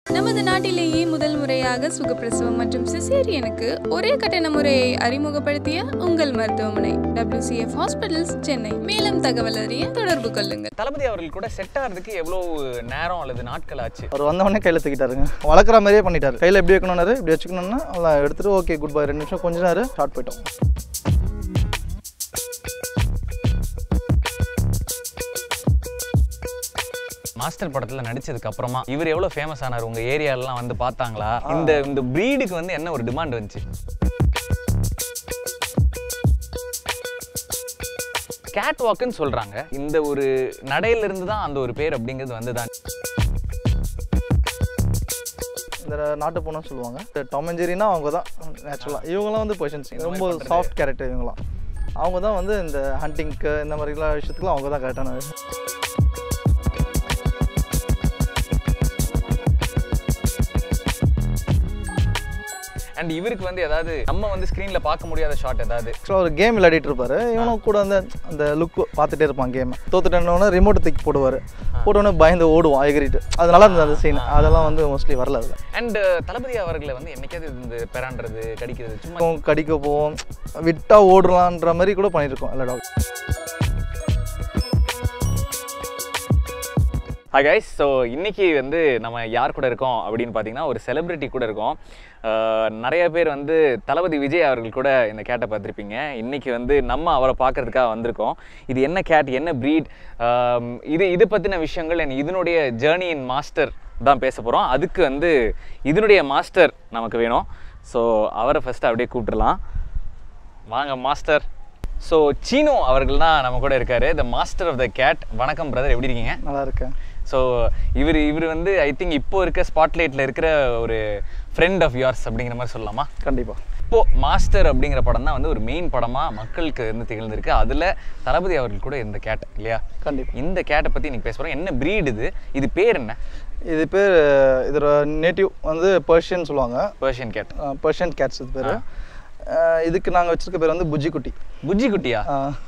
நமது நாட்டிலேயே முதல் முறையாக சுகப்பிரசவம் மற்றும் சிசேரியனுக்கு ஒரே கட்டண முறையை அறிமுகப்படுத்திய உங்கள் மருத்துவமனை WCF ஹாஸ்பிட்டல்ஸ் சென்னை மேலும் தகவல் அறிய தொடர்பு கொள்ளுங்கள் தளபதி அவர்கள் கூட செட் ஆகிறதுக்கு எவ்வளோ நேரம் அல்லது நாட்கள் ஆச்சு அவர் வந்தவொடனே கையில் தூக்கிட்டாருங்க வளர்க்குற மாதிரியே பண்ணிட்டாரு கையில் எப்படி வைக்கணும்னாரு இப்படி வச்சுக்கணும்னா அவ்வளோ எடுத்துட்டு ஓகே குட் பை ரெண்டு நிமிஷம் கொஞ்ச நேரம் ஸ்டார்ட் போயிட்டோம் மாஸ்டர் படத்துல நடிச்சதுக்கு அப்புறமா இவர் எவ்வளவு ஃபேமஸ் ஆனார் உங்க ஏரியாலலாம் வந்து பார்த்தாங்களா இந்த இந்த ப்ரீடுக்கு வந்து என்ன ஒரு டிமாண்ட் வந்துச்சு கேட் வாக்குன்னு சொல்றாங்க இந்த ஒரு நடையில இருந்து தான் அந்த ஒரு பேர் அப்படிங்கிறது வந்துதான் இந்த நாட்டு பூனைன்னு சொல்லுவாங்க இந்த டாம் அண்ட் ஜெரினா அவங்க தான் நேச்சுரலாக இவங்களாம் வந்து பொசிஷன்ஸ் ரொம்ப சாஃப்ட் கேரக்டர் இவங்களாம் அவங்க தான் வந்து இந்த ஹண்டிங்க்கு இந்த மாதிரிலாம் விஷயத்துக்குலாம் அவங்க தான் கரெக்டான அண்ட் இவருக்கு வந்து ஏதாவது நம்ம வந்து ஸ்க்ரீன்ல பார்க்க முடியாத ஷாட் ஏதாவது ஆக்சுவலாக ஒரு கேம் விளையாடிட்டு இருப்பாரு இவனும் கூட அந்த அந்த லுக் பார்த்துட்டே இருப்பான் கேம் தோத்துட்டோன்னே ரிமோட்டை தூக்கி போடுவார் போட்டோன்னே பயந்து ஓடுவான் எகிரிட்டு அது நல்லா இருந்தது அந்த சீன் அதெல்லாம் வந்து மோஸ்ட்லி வரல அதில் அண்ட் தளபதி அவர்களை வந்து என்னைக்காவது இந்த பெறான்றது கடிக்கிறது சும்மா போவோம், கடிக்க போவோம் விட்டா ஓடலான்ற மாதிரி கூட பண்ணியிருக்கோம் எல்லா டாக் ஹாய் கைஸ் ஸோ இன்னைக்கு வந்து நம்ம யார் கூட இருக்கோம் அப்படின்னு பார்த்தீங்கன்னா ஒரு செலிபிரிட்டி கூட இருக்கோம் அஹ் நிறைய பேர் வந்து தளபதி விஜய் அவர்கள் கூட இந்த கேட்டை பார்த்துருப்பீங்க இன்னைக்கு வந்து நம்ம அவரை பார்க்கறதுக்காக வந்திருக்கோம் இது என்ன கேட் என்ன ப்ரீட் இது இது பற்றின விஷயங்கள் and இதனுடைய ஜேர்னி இன் மாஸ்டர் தான் பேச போகிறோம் அதுக்கு வந்து இதனுடைய மாஸ்டர் நமக்கு வேணும் ஸோ அவரை ஃபஸ்ட்டு அப்படியே கூப்பிட்டுறலாம் வாங்க மாஸ்டர் ஸோ சீனோ அவர்கள் தான் நம்ம கூட இருக்காரு the master of the cat வணக்கம் பிரதர் எப்படி இருக்கீங்க நல்லா இருக்கேன் ஸோ இவர் இவர் வந்து ஐ திங்க் இப்போ இருக்க ஸ்பாட்லைட்டில் இருக்கிற ஒரு ஃப்ரெண்ட் ஆஃப் yours அப்படிங்கிற மாதிரி சொல்லலாமா கண்டிப்பாக இப்போ மாஸ்டர் அப்படிங்கிற படம் தான் வந்து ஒரு மெயின் படமாக மக்களுக்கு வந்து திகழ்ந்திருக்கு அதில் தளபதி அவர்கள் கூட இந்த கேட் இல்லையா கண்டிப்பாக இந்த கேட்டை பற்றி இன்னைக்கு பேச போகிறோம் என்ன breed இது இது பேர் என்ன இது பேர் இதோட நேட்டிவ் வந்து பர்ஷியன் சொல்லுவாங்க பர்ஷியன் கேட் பர்ஷியன் கேட்ஸ் இது பேர் இதுக்கு நாங்கள் வச்சிருக்க பேர் வந்து புஜ்ஜி குட்டி புஜ்ஜி குட்டியா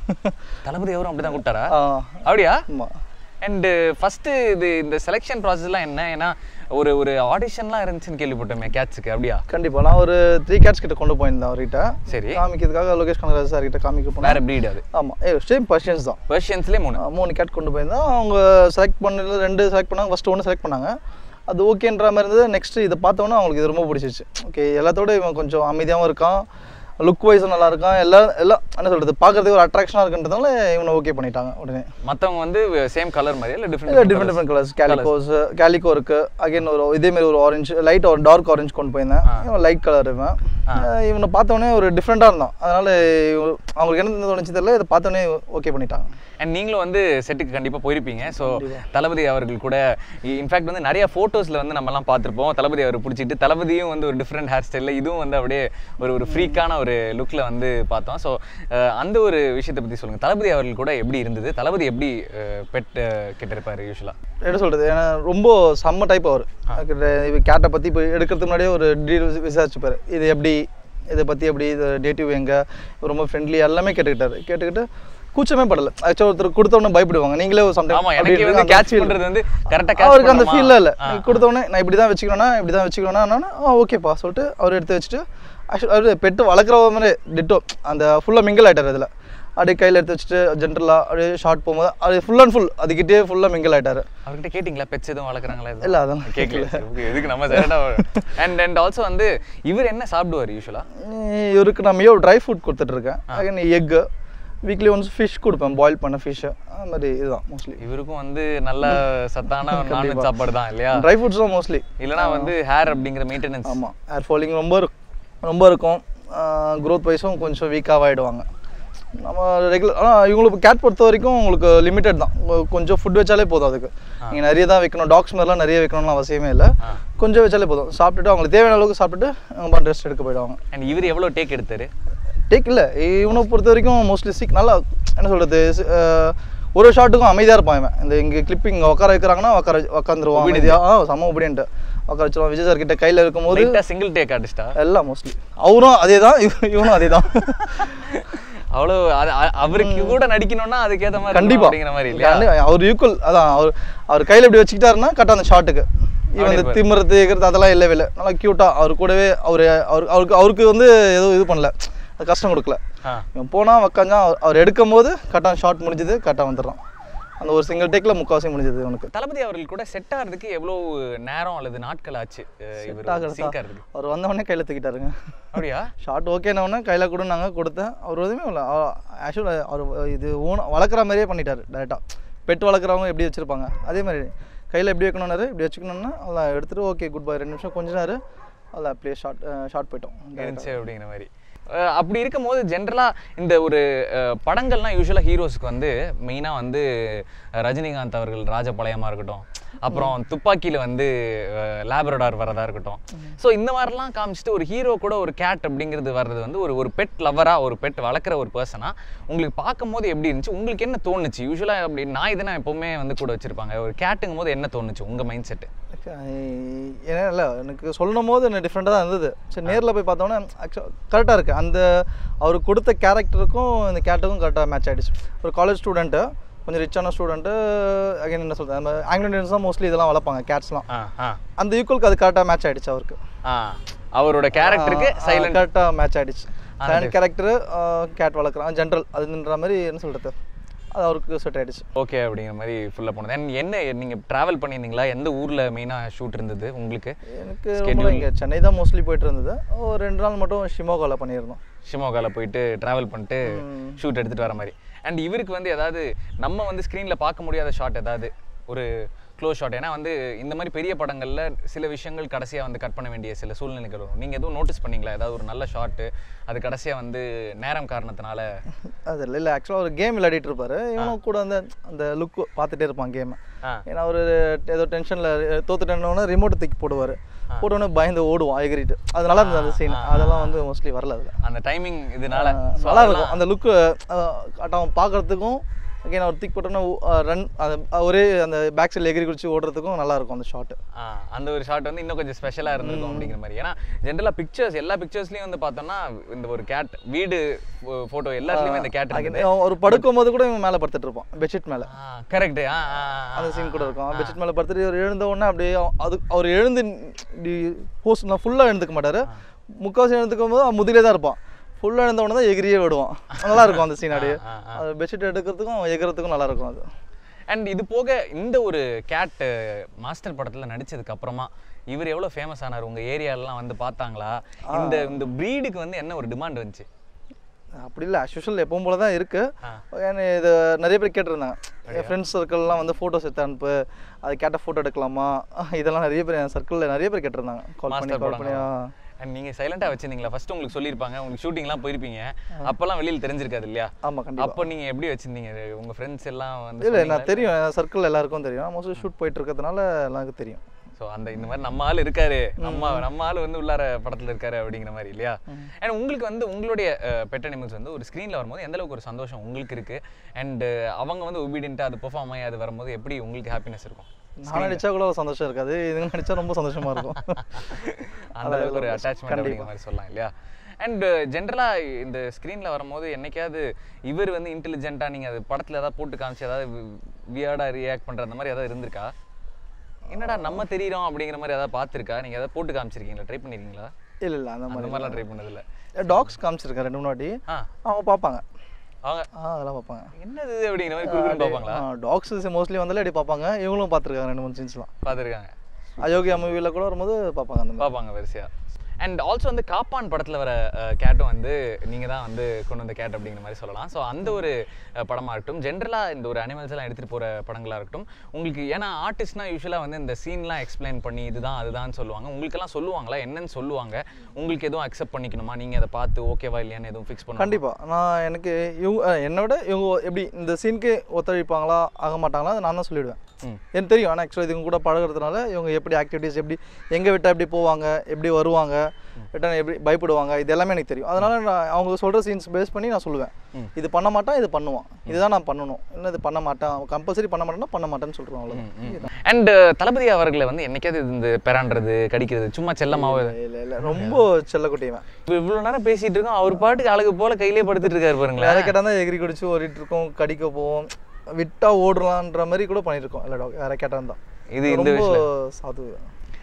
தளபதி அவரும் அப்படி தான் கூப்பிட்டாரா ஆ, அப்படியா ஆமாம் அண்டு ஃபஸ்ட்டு இது இந்த செலெக்ஷன் ப்ராசஸ்லாம் என்ன ஏன்னா ஒரு ஒரு ஆடிஷன்லாம் இருந்துச்சுன்னு கேள்விப்பட்டோமே கேட்ஸுக்கு அப்படியா கண்டிப்பாக நான் ஒரு த்ரீ கேட்ஸ் கிட்ட கொண்டு போயிருந்தேன் அவர்கிட்ட சரி காமிக்கிறதுக்காக லோகேஷ் கனகராஜ் சார் கிட்ட காமிக்க போனேன் வேற breed அது ஆமாம் ஏ சேம் பர்ஷியன்ஸ் தான் பர்ஷியன்ஸ்லேயே மூணு ஆ, மூணு கேட் கொண்டு போயிருந்தேன் அவங்க செலக்ட் பண்ணல ரெண்டு செலக்ட் பண்ணாங்க ஃபஸ்ட்டு ஒன்று செலக்ட் பண்ணாங்க அது ஓகேன்ற மாதிரி இருந்தது நெக்ஸ்ட் இதை பார்த்தோன்னே அவங்களுக்கு இது ரொம்ப பிடிச்சிச்சு ஓகே எல்லாத்தோட இவன் கொஞ்சம் அமைதியாகவும் இருக்கான் லுக் வைஸும் நல்லா இருக்கான் எல்லாம் எல்லாம் என்ன சொல்கிறது பார்க்கறதுக்கு ஒரு அட்ராக்ஷனாக இருக்குன்றதுனால இவனை ஓகே பண்ணிட்டாங்க உடனே மற்றவங்க வந்து சேம் கலர் மாதிரி இல்லை இல்லை different different different colours calicos calico இருக்கு அகைன் ஒரு இதே மாதிரி ஒரு ஆரஞ்சு லைட் ஒரு டார்க் ஆரஞ்சு கொண்டு போயிருந்தேன் இவன் லைட் கலர் இவன் அஹ் இவனை பார்த்தோன்னே ஒரு டிஃப்ரெண்ட்டாக இருந்தான் அதனால இவ- அவங்களுக்கு என்ன தோணுச்சு தெரியல இதை பார்த்தோன்னே ஓகே பண்ணிட்டாங்க அண்ட் நீங்களும் வந்து செட்டுக்கு கண்டிப்பாக போயிருப்பீங்க ஸோ தளபதி அவர்கள் கூட இன்ஃபேக்ட் வந்து நிறைய ஃபோட்டோஸில் வந்து நம்மலாம் பார்த்துருப்போம் தளபதி அவர் பிடிச்சிட்டு தளபதியும் வந்து ஒரு டிஃப்ரெண்ட் ஹேர் ஸ்டைலில் இதுவும் வந்து அப்படியே ஒரு ஒரு ஃப்ரீக்கான ஒரு லுக்கில் வந்து பார்த்தோம் ஸோ அந்த ஒரு விஷயத்தை பற்றி சொல்லுங்கள் தளபதி அவர்கள் கூட எப்படி இருந்தது தளபதி எப்படி பெட் கிட்டிருப்பார் யூஸ்வலாக என்ன சொல்கிறது ஏன்னா ரொம்ப செம்ம டைப் அவர் இப்போ கேட்டை பற்றி இப்போ எடுக்கிறதுக்கு முன்னாடியே ஒரு டீல் விசாரிச்சுப்பார் இது எப்படி இதை பற்றி எப்படி இது டேட்டிவ் எங்கே ரொம்ப ஃப்ரெண்ட்லி எல்லாமே கேட்டுக்கிட்டாரு கேட்டுக்கிட்டு கூச்சமே படலை ஆக்சுவலாக ஒருத்தர் கொடுத்தவொடனே பயப்படுவாங்க நீங்களே ஒரு ஆமா எனக்கு வந்து கேட்ச் பண்றது வந்து கரெக்டா கேட்ச் அவருக்கு அந்த ஃபீல்ல இல்லை கொடுத்தவொடனே நான் இப்படி தான் வச்சுக்கணும்னா இப்படி தான் வச்சுக்கணும்னா ஆ ஓகேப்பா சொல்லிட்டு அவர் எடுத்து வச்சுட்டு ஆக்சுவலி அவர் பெட்டு வளர்க்குற மாதிரி டிட்டோ அந்த ஃபுல்லாக மிங்கிள் ஆயிட்டார் அதில் அப்படியே கையில் எடுத்து வச்சுட்டு ஜென்ரலாக அப்படியே ஷார்ட் போகும்போது அது ஃபுல் அண்ட் ஃபுல் அதுக்கிட்டே ஃபுல்லாக மிங்கிள் ஆயிட்டாரு அவர்கிட்ட கேட்டிங்களா பெட்ஸ் எதுவும் வளர்க்குறாங்களா இல்லை அதெல்லாம் கேட்கல சரி, okay. எதுக்கு நம்ம சைடா அண்ட் அண்ட் ஆல்சோ வந்து இவர் என்ன சாப்பிடுவார் யூஸ்வலா உம், இவருக்கு நான் மியோ ட்ரை ஃபுட் கொடுத்துட்ருக்கேன் அகைன் எக்கு வீக்லி ஒன்ஸ் ஃபிஷ் கொடுப்பேன் பாயில் பண்ண ஃபிஷ்ஷு அது மாதிரி இதுதான் மோஸ்ட்லி இவருக்கும் வந்து நல்ல சத்தான நான்வெஜ் சாப்பாடு தான் இல்லையா ட்ரை ஃபுட்ஸ் தான் மோஸ்ட்லி இல்லனா வந்து ஹேர் அப்படிங்கிற மெயின்டெனன்ஸ் ஆமாம் ஹேர் ஃபாலிங் ரொம்ப இருக்- ரொம்ப இருக்கும் க்ரோத் வைஸும் கொஞ்சம் வீக்காக ஆகிடுவாங்க நம்ம ரெகுலர் ஆனால் இவங்களுக்கு கேட் பொறுத்த வரைக்கும் உங்களுக்கு லிமிட்டட் தான் உங்க கொஞ்சம் ஃபுட் வச்சாலே போதும் அதுக்கு நீங்கள் நிறைய தான் வைக்கணும் டாக்ஸ் மாதிரிலாம் நிறைய வைக்கணும்னு அவசியமே இல்லை கொஞ்சம் வச்சாலே போதும் சாப்பிட்டுட்டு அவங்களுக்கு தேவையான அளவுக்கு சாப்பிட்டுட்டு அவங்க ரெஸ்ட் எடுக்க போயிடுவாங்க அண்ட் இவர் எவ்வளவு டேக் எடுத்தாரு டேக் இல்லை இவனை பொறுத்த வரைக்கும் மோஸ்ட்லி சிக் நல்லா என்ன சொல்கிறது ஒரு ஷாட்டுக்கும் அமைதியாக இருப்பான் இவன் இந்த இங்கே கிளிப்பிங் இங்கே உட்கார வைக்கிறாங்கன்னா உட்கார உட்காந்துருவான் அமைதியாக ஆ செம்ம ஒபீடியன்ட்டு உட்கார வச்சிருவான் விஜய் சார் கிட்ட கையில் இருக்கும்போது லைட்டா சிங்கிள் டேக் ஆர்டிஸ்டா எல்லாம் மோஸ்ட்லி அவரும் அதே தான் இவனும் அதே தான் அவ்வளோ அது- அ- அவருக்கு கூட நடிக்கணும்னா அதுக்கேத்த மாதிரி இருக்கணும் கண்டிப்பா அப்படிங்கிற மாதிரி இல்லையா கண்டி- அவர் ஈக்குவல் அதான் அவர் அவர் கையில் இப்படி வச்சுக்கிட்டாருன்னா கரெக்டாக அந்த ஷாட்டுக்கு இவன் இந்த திமிரத்து எகிறது அதெல்லாம் இல்லவே இல்லை நல்லா க்யூட்டாக அவர் கூடவே அவர் அவர் அவருக்கு அவருக்கு வந்து எதுவும் இது பண்ணல அது கஷ்டம் கொடுக்கல ஆ இவன் போனால் உக்காஞ்சா அவர் அவர் எடுக்கும் போது கரெக்டாக ஷார்ட் முடிஞ்சது கரெக்டாக வந்துடுறான் அந்த ஒரு சிங்கிள் டேக்கில் முக்கால்வாசி முடிஞ்சது இவனுக்கு தளபதி அவர்கள் கூட செட் ஆகிறதுக்கு எவ்வளோ நேரம் அல்லது நாட்கள் ஆச்சு அஹ் இவர் ஆகுறதா? சிங்க் ஆகிறதுக்கு அவர் வந்தவொடனே கையில் தூக்கிட்டாருங்க அப்படியா ஷார்ட் ஓகேனவொடனே கையில் கூட நாங்கள் கொடுத்தேன் அவர் எதுவுமே இல்லை ஆக்சுவலாக அவர் இது ஊன வளர்க்குற மாதிரியே பண்ணிட்டார் டேரெக்டாக பெட் வளர்க்குறவங்க எப்படி வச்சுருப்பாங்க அதே மாதிரி கையில் எப்படி வைக்கணும்னாரு இப்படி வச்சுக்கணும்னா அதெல்லாம் எடுத்துகிட்டு ஓகே குட் பை ரெண்டு நிமிஷம் கொஞ்ச நேரம் அதில் அப்படியே ஷார்ட் ஷார்ட் போயிட்டோம் இருந்துச்சு அப்படிங்கிற மாதிரி அஹ் அப்படி இருக்கும்போது ஜென்ரலாக இந்த ஒரு அஹ், படங்கள்லாம் யூஸ்வலாக ஹீரோஸ்க்கு வந்து மெயினாக வந்து அஹ், ரஜினிகாந்த் அவர்கள் ராஜபாளையமாக இருக்கட்டும் அப்புறம் துப்பாக்கியில் வந்து லேபரடார் வரதா இருக்கட்டும் ஸோ இந்த மாதிரிலாம் காமிச்சிட்டு ஒரு ஹீரோ கூட ஒரு கேட் அப்படிங்கிறது வர்றது வந்து ஒரு ஒரு பெட் லவராக ஒரு பெட் வளர்க்குற ஒரு பர்சனாக உங்களுக்கு பார்க்கும்போது எப்படி இருந்துச்சு உங்களுக்கு என்ன தோணுச்சு யூஸ்வலாக அப்படி நாய் தானே எப்போவுமே வந்து கூட வச்சுருப்பாங்க ஒரு கேட்டுங்கும் போது என்ன தோணுச்சு உங்கள் மைண்ட் செட்டு ஏன்னா இல்லை எனக்கு சொல்லணும் போது எனக்கு டிஃப்ரெண்ட்டாக தான் இருந்தது சரி நேரில் போய் பார்த்தோன்னே ஆக்சுவலாக கரெக்டாக இருக்குது அந்த அவர் கொடுத்த கேரக்டருக்கும் இந்த கேட்டுக்கும் கரெக்டாக மேட்ச் ஆகிடுச்சு ஒரு காலேஜ் ஸ்டூடெண்ட்டு கொஞ்சம் ரிச்சான ஸ்டூடெண்ட்டு அகைன் என்ன சொல்கிறது நம்ம ஆங்கிலோ தான் மோஸ்ட்லி இதெல்லாம் வளர்ப்பாங்க கேட்ஸ்லாம் ஆ ஆ அந்த ஈக்குவலுக்கு அது கரெக்டாக மேட்ச் ஆகிடுச்சு அவருக்கு ஆ அவரோட கேரக்டருக்கு சைலண்ட் கரெக்டாக மேட்ச் ஆகிடுச்சு சைலண்ட் கேரக்டர் கேட் வளர்க்குறான் ஜென்ரல் அதுன்ற மாதிரி என்ன சொல்கிறது அது அவருக்கு செட் ஆகிடுச்சு ஓகே அப்படிங்கிற மாதிரி ஃபுல்லாக போனது அண்ட் என்ன நீங்கள் ட்ராவல் பண்ணியிருந்தீங்களா எந்த ஊரில் மெயினாக ஷூட் இருந்தது உங்களுக்கு எனக்கு ரொம்ப இங்கே சென்னை தான் மோஸ்ட்லி போயிட்டு இருந்தது ஒரு ரெண்டு நாள் மட்டும் ஷிமோகாவில் பண்ணியிருந்தோம் ஷிமோகாவில் போயிட்டு ட்ராவல் பண்ணிட்டு ஷூட் எடுத்துகிட்டு வர மாதிரி அண்ட் இவருக்கு வந்து ஏதாவது நம்ம வந்து ஸ்க்ரீனில் பார்க்க முடியாத ஷாட் ஏதாவது ஒரு க்ளோஸ் ஷாட் ஏன்னா வந்து இந்த மாதிரி பெரிய படங்களில் சில விஷயங்கள் கடைசியாக வந்து கட் பண்ண வேண்டிய சில சூழ்நிலைகள் வரும் நீங்கள் எதுவும் நோட்டீஸ் பண்ணீங்களா ஏதாவது ஒரு நல்ல ஷாட்டு அது கடைசியாக வந்து நேரம் காரணத்தினால அது இல்லை இல்லை ஆக்சுவலாக ஒரு கேம் விளையாடிட்டு இருப்பாரு இவனும் கூட அந்த அந்த லுக் பார்த்துட்டே இருப்பான் கேமை ஆ. ஏன்னா ஒரு ஏதோ டென்ஷனில் தோத்துட்டோன்னே ரிமோட் தூக்கி போடுவார் போட்டோன்னே பயந்து ஓடுவான் எகிரிட்டு அது நல்லா இருந்தது அந்த சீன் அதெல்லாம் வந்து மோஸ்ட்லி வரல அதில் அந்த டைமிங் இதனால so நல்லா அதெல்லாம் இருக்கும் அந்த லுக்கு அவன் பார்க்கறதுக்கும் அகைன் அவர் தூக்கி போட்டோன்னா ரன் அந்த ஒரே அந்த பேக் சைடில் எகிரி குடிச்சு ஓடுறதுக்கும் நல்லா இருக்கும் அந்த ஷாட்டு ஆ, அந்த ஒரு ஷாட் வந்து இன்னும் கொஞ்சம் ஸ்பெஷலாக இருந்திருக்கும் அப்படிங்கிற மாதிரி ஏன்னா ஜென்ரலாக பிக்சர்ஸ் எல்லா பிக்சர்ஸ்லையும் வந்து பார்த்தோம்னா இந்த ஒரு கேட் வீடு ஃபோட்டோ எல்லாத்துலேயுமே இந்த கேட் இருக்குது அவர் படுக்கும் போது கூட இவன் மேலே படுத்துட்டு இருப்பான் பெட்ஷீட் மேலே கரெக்ட் ஆ ஆ, ஆ, அந்த சீன் கூட இருக்கும் பெட்ஷீட் மேலே படுத்துட்டு இவர் எழுந்த உடனே அப்படியே அது அவர் எழுந்து இப்படி போஸ்ட் ஃபுல்லாக எழுந்துக்க மாட்டார் முக்கால்வாசி எழுந்துக்கும் போது அவன் முதிலே தான் இருப்பான் ஃபுல்லாக எழுந்த உடனே தான் எகிரியே விடுவான் நல்லா இருக்கும் அந்த சீன் அப்படியே ஆ, ஆ. அது பெட்ஷீட் எடுக்கிறதுக்கும் எகிறதுக்கும் நல்லா இருக்கும் அது அண்ட் இது போக இந்த ஒரு கேட் மாஸ்டர் படத்தில் நடிச்சதுக்கு அப்புறமா இவர் எவ்வளோ ஃபேமஸ் ஆனார் உங்கள் ஏரியாலலாம் வந்து பார்த்தாங்களா இந்த இந்த ப்ரீடுக்கு வந்து என்ன ஒரு டிமாண்ட் வந்துச்சு அப்படி இல்லை அஸ்யூஷுவல் எப்பவும் போல தான் இருக்கு ஆ. ஏன்னா இது நிறைய பேர் கேட்டிருந்தாங்க என் ஃப்ரெண்ட்ஸ் சர்க்கிள்லாம் வந்து ஃபோட்டோஸ் எடுத்து அனுப்பு அது கேட்ட ஃபோட்டோ எடுக்கலாமா இதெல்லாம் நிறைய பேர் என் சர்க்கிளில் நிறைய பேர் கேட்டிருந்தாங்க கால் பண்ணி மாஸ்டர் கால் பண்ணி ஆ. அண்ட் நீங்கள் சைலண்டாக வச்சிருந்தீங்களா ஃபர்ஸ்ட் உங்களுக்கு சொல்லியிருப்பாங்க உங்களுக்கு ஷூட்டிங்லாம் போயிருப்பீங்க அப்போல்லாம் வெளியில் தெரிஞ்சிருக்காது இல்லையா ஆமாம் கண்டிப்பாக அப்போ நீங்கள் எப்படி வச்சிருந்தீங்க உங்கள் ஃப்ரெண்ட்ஸ் எல்லாம் வந்து இல்லை நான் தெரியும் என் சர்க்கிள் எல்லாருக்கும் தெரியும் மோஸ்ட்லி ஷூட் போயிட்டு இருக்கிறதுனால எல்லாருக்கும் தெரியும் ஸோ அந்த இந்த மாதிரி நம்ம ஆள் இருக்காரு நம்ம நம்ம ஆள் வந்து உள்ளார படத்தில் இருக்காரு அப்படிங்கிற மாதிரி இல்லையா அண்ட் உங்களுக்கு வந்து உங்களுடைய பெட் அனிமல்ஸ் வந்து ஒரு ஸ்க்ரீனில் வரும்போது எந்த அளவுக்கு ஒரு சந்தோஷம் உங்களுக்கு இருக்கு அண்ட் அவங்க வந்து ஒபீடியண்ட்டாக அது பெர்ஃபார்ம் ஆகி அது வரும்போது எப்படி உங்களுக்கு ஹாப்பினஸ் இருக்கும் நான் நடிச்சா கூட ஒரு சந்தோஷம் இருக்காது இதுங்க நடிச்சா ரொம்ப சந்தோஷமா இருக்கும் அந்த அளவுக்கு ஒரு அட்டாச்மெண்ட் அப்படிங்கிற மாதிரி சொல்லலாம் இல்லையா அண்ட் ஜென்ரலாக இந்த ஸ்க்ரீனில் வரும்போது என்னைக்காவது இவர் வந்து இன்டெலிஜென்ட்டாக நீங்கள் அது படத்தில் ஏதாவது போட்டு காமிச்சு ஏதாவது வியர்டாக ரியாக்ட் பண்ணுற அந்த மாதிரி ஏதாவது இருந்திருக்கா என்னடா நம்ம தெரியிறோம் அப்படிங்கிற மாதிரி ஏதாவது பார்த்துருக்கா நீங்கள் ஏதாவது போட்டு காமிச்சிருக்கீங்களா ட்ரை பண்ணிருக்கீங்களா இல்லை இல்லை அந்த அந்த மாதிரி மாதிரிலாம் ட்ரை பண்ணதில்ல டாக்ஸ் காமிச்சிருக்கேன் ரெண்டு மூணு வாட்டி ஆ அவங்க பார்ப்பாங்க அவங்க ஆ அதெல்லாம் பார்ப்பாங்க என்னது இது அப்படிங்கிற மாதிரி குறுக்குன்னு பார்ப்பாங்களா டாக்ஸ் மோஸ்ட்லி வந்தாலே அப்படி பார்ப்பாங்க இவங்களும் பார்த்துருக்காங்க ரெண்டு மூணு சீன்ஸ்லாம் பார்த்துருக்காங்க அயோக்கியா மூவியில் கூட வரும்போது பார்ப்பாங்க அந்த மாதிரி பார்ப்பாங்க வரிசையா அண்ட் ஆல்சோ வந்து காப்பான் படத்தில் வர கேட்டும் வந்து நீங்கள் தான் வந்து கொண்டு வந்த கேட் அப்படிங்கிற மாதிரி சொல்லலாம் ஸோ அந்த ஒரு அஹ், படமா இருக்கட்டும் ஜென்ரலாக இந்த ஒரு அனிமல்ஸ் எல்லாம் எடுத்துகிட்டு போகிற படங்களாக இருக்கட்டும் உங்களுக்கு ஏன்னா ஆர்டிஸ்ட்னா யூஸ்வலாக வந்து இந்த சீன்லாம் எக்ஸ்பிளைன் பண்ணி இதுதான் அதுதான் சொல்லுவாங்க உங்களுக்கெல்லாம் சொல்லுவாங்களா என்னன்னு சொல்லுவாங்க உங்களுக்கு எதுவும் அக்செப்ட் பண்ணிக்கணுமா நீங்கள் அதை பார்த்து ஓகேவா இல்லையான்னு எதுவும் ஃபிக்ஸ் பண்ண கண்டிப்பாக நான் எனக்கு இவங்க அஹ், என்னை விட இவங்க எப்படி இந்த சீனுக்கு ஒத்துழைப்பாங்களா ஆக மாட்டாங்களா அதை நான் தான் சொல்லிவிடுவேன் ம். எனக்கு தெரியும் ஆனால் ஆக்சுவலாக இதுங்க கூட பழகுறதுனால இவங்க எப்படி ஆக்டிவிட்டீஸ் எப்படி எங்கே விட்டால் எப்படி போவாங்க எப்படி வருவாங்க விட்டா எப்படி பயப்படுவாங்க இது எல்லாமே எனக்கு தெரியும் அதனால நான் அவங்க சொல்கிற சீன்ஸ் பேஸ் பண்ணி நான் சொல்லுவேன் இது பண்ண மாட்டான் இது பண்ணுவான் இதுதான் நான் பண்ணணும் இல்லை இது பண்ண மாட்டேன் கம்பல்சரி பண்ண மாட்டேன்னா பண்ண மாட்டேன்னு சொல்கிறோம் அவ்வளோ அண்ட் தளபதி அவர்களை வந்து என்னைக்காவது இந்த பெறான்றது கடிக்கிறது சும்மா செல்லமாவே இல்லை இல்லை ரொம்ப செல்லக்குட்டியவன் இப்போ இவ்வளோ நேரம் பேசிட்டு இருக்கோம் அவர் பாட்டுக்கு அழகு போல கையிலே படுத்துட்டு இருக்காரு பாருங்களேன் வேற கேட்டால் தான் எகிரி குடிச்சு ஓடிட்டு இருக்கோம் கடிக்க போவோம் விட்டா ஓடலான்ற மாதிரி கூட பண்ணியிருக்கோம் இல்லை டாக் வேற கேட்டால் தான் இது இந்த ரொம்ப வயசுல சாது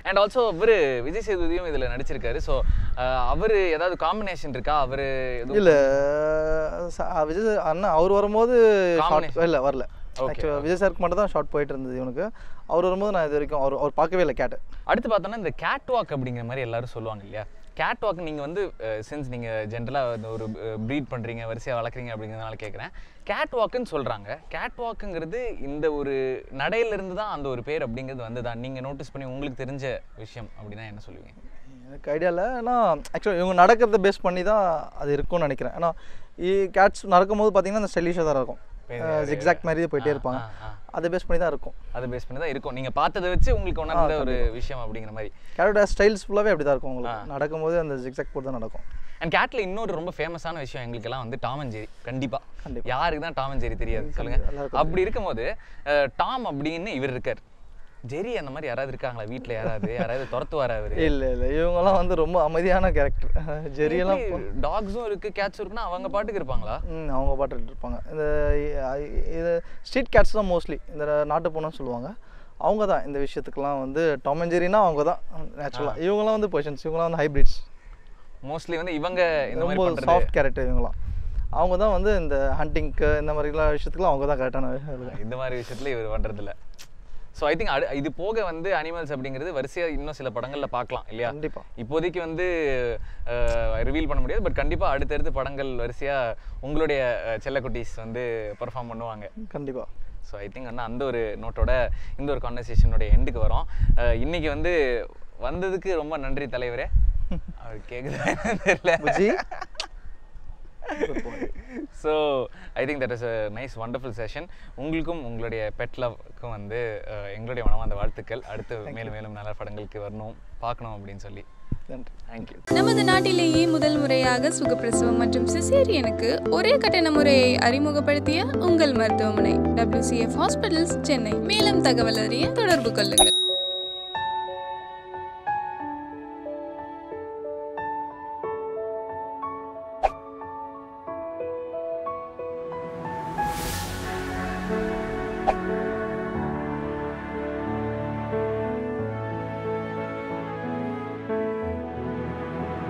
அண்ட் ஆல்சோ அவர் விஜய் சேதுபதியும் இதில் நடிச்சிருக்காரு ஸோ அவர் ஏதாவது காம்பினேஷன் இருக்கா அவர் எதுவும் இல்ல ச- விஜய் சார் அண்ணா அவர் வரும்போது ஷார்ட் Combination. இல்ல வரல Okay, ஆக்சுவலாக விஜய் சாருக்கு மட்டும் தான் ஷார்ட் போயிட்டு இருந்தது இவனுக்கு அவர் வரும்போது நான் இது வரைக்கும் அவர் அவர் பார்க்கவே இல்லை கேட்டு அடுத்து பார்த்தோன்னா இந்த கேட் வாக் அப்படிங்கிற மாதிரி எல்லாரும் சொல்லுவாங்க இல்லையா கேட் வாக் நீங்கள் வந்து சின்ஸ் நீங்கள் ஜென்ரலாக ஒரு ப்ரீட் பண்ணுறீங்க வரிசையாக வளர்க்குறீங்க அப்படிங்கிறதுனால கேட்குறேன் கேட் வாக்குன்னு சொல்கிறாங்க கேட் வாக்குங்கிறது இந்த ஒரு நடையிலிருந்து தான் அந்த ஒரு பேர் அப்படிங்கிறது வந்ததா நீங்கள் நோட்டீஸ் பண்ணி உங்களுக்கு தெரிஞ்ச விஷயம் அப்படின்னா என்ன சொல்லுவீங்க எனக்கு ஐடியா இல்லை ஏன்னா ஆக்சுவலாக இவங்க நடக்கிறத பேஸ் பண்ணி தான் அது இருக்கும்னு நினைக்கிறேன் ஏன்னா கேட்ஸ் நடக்கும்போது பார்த்தீங்கன்னா அந்த ஸ்டைலிஷாக தான் இருக்கும் ஜிக்ஸாக்ட் மாதிரி போயிட்டே இருப்பாங்க ஆ, ஆ. அதை பேஸ் பண்ணி தான் இருக்கும் அதை பேஸ் பண்ணி தான் இருக்கும் நீங்கள் பார்த்ததை வச்சு உங்களுக்கு உணர்ந்த ஒரு விஷயம் அப்படிங்கிற மாதிரி கேட்டோட ஸ்டைல்ஸ் ஃபுல்லாகவே அப்படி தான் இருக்கும் உங்களுக்கு நடக்கும்போது அந்த ஜிக்ஸாக் போட்டு தான் நடக்கும் அண்ட் கேட்ல இன்னொரு ரொம்ப ஃபேமஸான விஷயம் எங்களுக்கெல்லாம் வந்து டாம் அண்ட் ஜெரி கண்டிப்பா கண்டிப்பா. யாருக்கு தான் டாம் அண்ட் ஜெரி தெரியாது சொல்லுங்க எல்லாருக்கும் அப்படி இருக்கும்போது அஹ், டாம் அப்படின்னு இவர் இருக்கார் ஜெரி அந்த மாதிரி யாராவது இருக்காங்களா வீட்ல யாராவது யாராவது துரத்துவாரா அவரு இல்லை இல்லை இவங்கெல்லாம் வந்து ரொம்ப அமைதியான கேரக்டர் ஜெரியெல்லாம் டாக்ஸும் இருக்கு கேட்ஸும் இருக்குன்னா அவங்க பாட்டுக்கு இருப்பாங்களா ம் அவங்க பாட்டுட்டு இருப்பாங்க இந்த இ- இது ஸ்ட்ரீட் கேட்ஸ் தான் மோஸ்ட்லி இந்த நாட்டு பூனைன்னு சொல்லுவாங்க அவங்க தான் இந்த விஷயத்துக்குலாம் வந்து டாம் அண்ட் ஜெரினா அவங்க தான் நேச்சுரலாக இவங்கெல்லாம் வந்து பொசிஷன்ஸ் இவங்கெல்லாம் வந்து ஹைப்ரிட்ஸ் மோஸ்ட்லி வந்து இவங்க இந்த மாதிரி ரொம்ப பண்றது சாஃப்ட் கேரக்டர் இவங்களாம் அவங்க தான் வந்து இந்த ஹண்டிங்க்கு இந்த மாதிரிலாம் விஷயத்துக்குலாம் அவங்க தான் கரெக்டான இந்த மாதிரி விஷயத்துல இவர் பண்றது இல்ல ஸோ ஐ திங்க் இது போக வந்து அனிமல்ஸ் அப்படிங்கிறது வரிசையா இன்னும் சில படங்கள்ல பார்க்கலாம் இல்லையா கண்டிப்பா இப்போதைக்கு வந்து ரிவீல் பண்ண முடியாது பட் கண்டிப்பா அடுத்தடுத்து படங்கள் வரிசையா உங்களுடைய அஹ், செல்லக்குட்டீஸ் வந்து பெர்ஃபார்ம் பண்ணுவாங்க கண்டிப்பா ஸோ ஐ திங்க் வந்து அந்த ஒரு நோட்டோட இந்த ஒரு கான்வர்சேஷனோட எண்டுக்கு வரோம் அஹ், இன்னைக்கு வந்து வந்ததுக்கு ரொம்ப நன்றி தலைவரே அவர் கேட்குதா தெரியல புஜி so I think that is a nice wonderful session உங்களுக்கும் உங்களுடைய பெட் லவ்க்கும் வந்து அஹ், எங்களுடைய மனமார்ந்த வாழ்த்துக்கள் அடுத்து மேலும் மேலும் நல்ல படங்களுக்கு வரணும் பார்க்கணும் அப்படின்னு சொல்லி நன்றி தேங்க்யூ நமது நாட்டிலேயே முதல் முறையாக சுகப்பிரசவம் மற்றும் சிசேரியனுக்கு ஒரே கட்டண முறையை அறிமுகப்படுத்திய உங்கள் மருத்துவமனை WCF ஹாஸ்பிட்டல்ஸ் சென்னை மேலும் தகவல் அறிய தொடர்பு கொள்ளுங்கள்